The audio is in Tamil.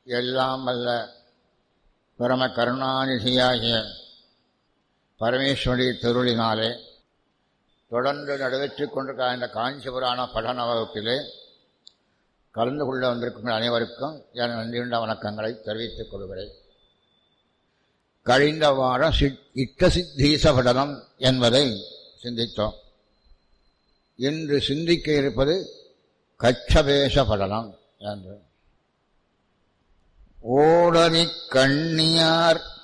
எல்லாம் அல்ல பரம கருணாநிதியாகிய பரமேஸ்வரி திருளினாலே தொடர்ந்து நடைபெற்றுக் கொண்டிருக்க இந்த காஞ்சிபுராண படன வகுப்பிலே கலந்து கொள்ள வந்திருக்கும் அனைவருக்கும் என் நன்றியுண்ட வணக்கங்களை தெரிவித்துக் கொள்கிறேன் கழிந்த வாரம் இட்ட சித்தீச படனம் என்பதை சிந்தித்தோம் இன்று சிந்திக்க இருப்பது கச்சபேச படனம் என்று ஓடனி கண்ணியார்